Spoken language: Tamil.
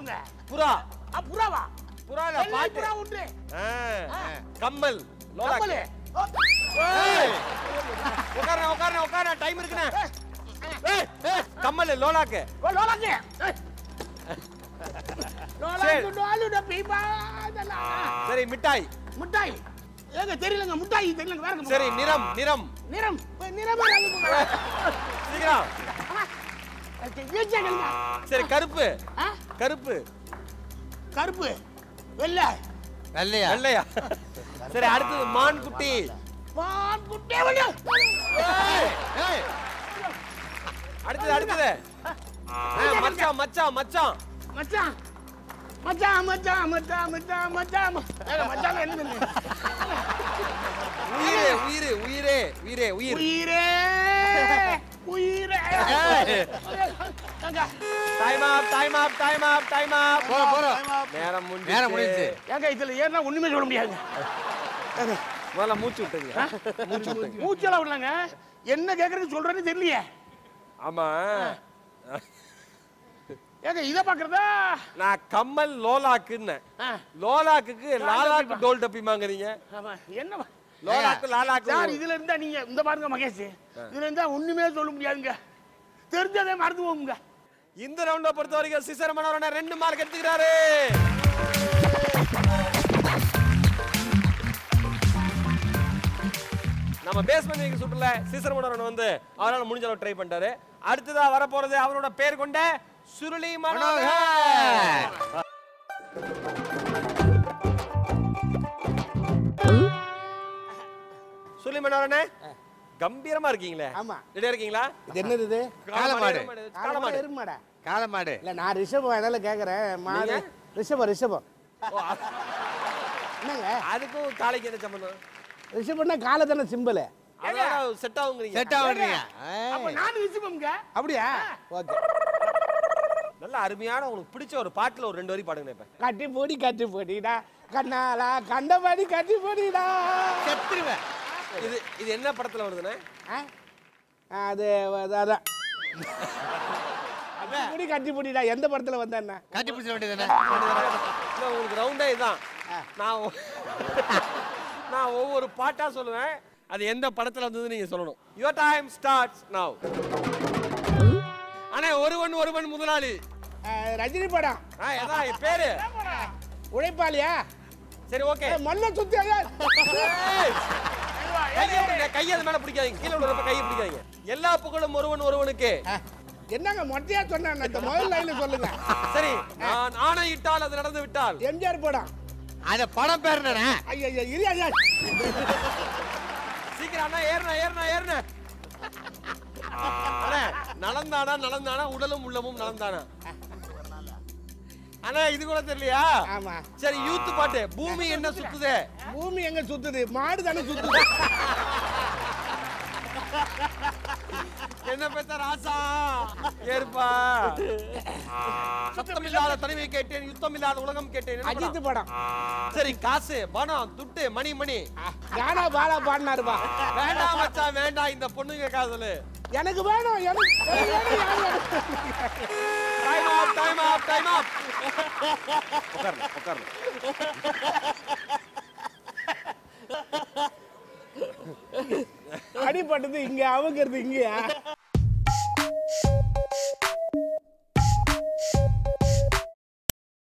சொல்லுங்க புறா ஆ, புறாவா புறா இல்ல, வெள்ளை பாட்டு புறா ஒன்று ஆ, கம்மல் லோலாக்கு கப்பலு. ஓ, ஏய், உட்காருண்ணே உட்காருண்ணே உட்காருண்ணே டைம் இருக்குண்ணே ஏய், ஏய், கம்மல் லோலாக்கு ஓ, லோலாக்கு ஏய். லோலாக்கு டோலுட பீபாதலா. சரி மிட்டாய் முட்டாய் ஏங்க தெரியலங்க முட்டாய் தெரியலங்க வேற சரி நிறம் நிறம் நிறம் இப்ப நிறமா இருக்கு. சீக்கிரம் ஆ, வீச்சா கேளுங்க. சரி கருப்பு ஆ, கருப்பு கருப்பு வெள்ளை வெள்ளையா வெள்ளையா சரி அடுத்தது மான் குட்டி மான் குட்டே வெள்ளை ஏய், ஏய். அடுத்தது அடுத்தது ஆ, மச்சான் மச்சான் மச்சான் மச்சான் மச்சான் மச்சான் மச்சான் மச்சான் மச்சான் ஏங்க, மச்சான் என்ன உயிரே உயிரே உயிரே உயிரே உயிர் உயிரே உயிரே ஏய். ஏங்க, time up time up time up time up போறோம் போறோம் நேரம் முடிஞ்சு நேரம் முடிஞ்சுச்சு. ஏங்க இதுல ஏன்னா ஒண்ணுமே சொல்ல முடியாது ஏங்க, முதல்ல மூச்சு விட்டுங்க மூச்சு விட்டுங்க மூச்செல்லாம் விடலாங்க என்ன கேக்குறதுக்கு சொல்றேன்னு தெரியலையே ஆமா ஏங்க இதை பாக்குறதா நான் கம்மல் லோலாக்குன்னு ஆ, லோலாக்குக்கு லாலாக்கு டோல் டப்பி வாங்குறீங்க ஆமா, என்ன லோலாக்கு சார் லாலாக்கு இதுல இருந்தா நீங்க இந்த பாருங்க மகேஷ் இதுல இருந்தா ஒண்ணுமே சொல்ல முடியாதுங்க தெரிஞ்சதே மறந்து போகுங்க இந்த ரவுண்ட பொறுத்த வரைக்கும் சிசர் மனோரன ரெண்டு மார்க் எடுத்துக்கிறாரு நம்ம பேஸ்மெண்ட் சுற்றுல சிசர் மனோரன் வந்து அவரால் முடிஞ்ச அளவு ட்ரை பண்ணிட்டாரு அடுத்ததா வர போறது அவரோட பேர் கொண்ட சுருளி மனோகர் சுருளி மனோரனே கம்பீரமா இருக்கீங்களே ஆமா. ரெடியா இருக்கீங்களா இது என்னது இது காளமாடு. காலமாடு எருமாடா காளை மாடு இல்ல நான் ரிஷபம் அதனால கேக்குறேன் மாடு நீங்க? ரிஷபம் ரிஷபம் ஓ, அ- என்னங்க அதுக்கும் காலைக்கு என்ன சம்பந்தம் ரிஷபம்னா காலை தானே சிம்பிள் அதோட செட் ஆகுங்கிறீங்க செட் ஆகுறீங்க அப்ப நான் ரிஷபம்ங்க அப்படியா ஓகே நல்ல அருமையான உங்களுக்கு பிடிச்ச ஒரு பாட்டுல ஒரு ரெண்டு வரி பாடுங்க இப்ப கட்டி போடி கட்டி போடிடா கண்ணாலா கண்டபடி கட்டி போடிடா செத்துருவேன் இது இது என்ன படத்துல வருதுண்ணே ஆ? அது அது- அதான் கட்டி போடி கட்டி போடிடா எந்த படத்துல வந்தா என்ன கட்டி பிடிச்ச வேண்டியது இல்ல உங்களுக்கு ரவுண்டே இதான் நான் ஒ- நான் ஒவ்வொரு பாட்டா சொல்லுவேன் அது எந்த படத்துல வந்தது நீங்க சொல்லணும் யுவர் டைம் ஸ்டார்ட்ஸ் நவ் அண்ணே ஒருவன் ஒருவன் முதலாளி ஆ, ரஜினி படம் ஆ எதான் என் பேரு உழைப்பாளியா சரி ஓகே ஏய், மல்ல சுத்தி ஐயா. கையை கையை அது மேல பிடிக்காதீங்க கீழே விழுறப்ப கையை பிடிக்காதீங்க எல்லா புகழும் ஒருவன் ஒருவனுக்கு ஆ, என்னங்க மொட்டையா சொன்னேன் இந்த முதல் லைன்ல சொல்லுங்க சரி நான் ஆணையிட்டால் அது நடந்து விட்டால் எம்ஜிஆர் படம் அந்த படம் பேர் என்னண்ணே ஐயா ஐயா இரு ஐயா சீக்கிரம் அண்ணா ஏறுனா ஏறுனா ஏறுனா அண்ணா நலந்தானா நலந்தானா உடலும் உள்ளமும் நலந்தானா அண்ணா இது கூட தெரியலையா ஆமா சரி யூத் பாட்டு பூமி என்ன சுத்துதே பூமி எங்க சுத்துது மாடு தானே சுத்துது என்ன பெத்த ராசா ஏறுப்பா சத்தம் இல்லாத தனிமை கேட்டேன் யுத்தம் இல்லாத உலகம் கேட்டேன் என்ன அஜித் படம்? படம் சரி காசு பணம் துட்டு மணி மணி கானா பாலா பாடினாருப்பா வேண்டாம் மச்சான் வேண்டாம் இந்த பொண்ணுங்க காதலு எனக்கு வேணும் எனக்கு எனக்கு வேணும், எனக்கு வேணும். Time up time up time up உட்கார்ல உட்கார்ல அடிபட்டது இங்க அவுக்கிறது இங்கயா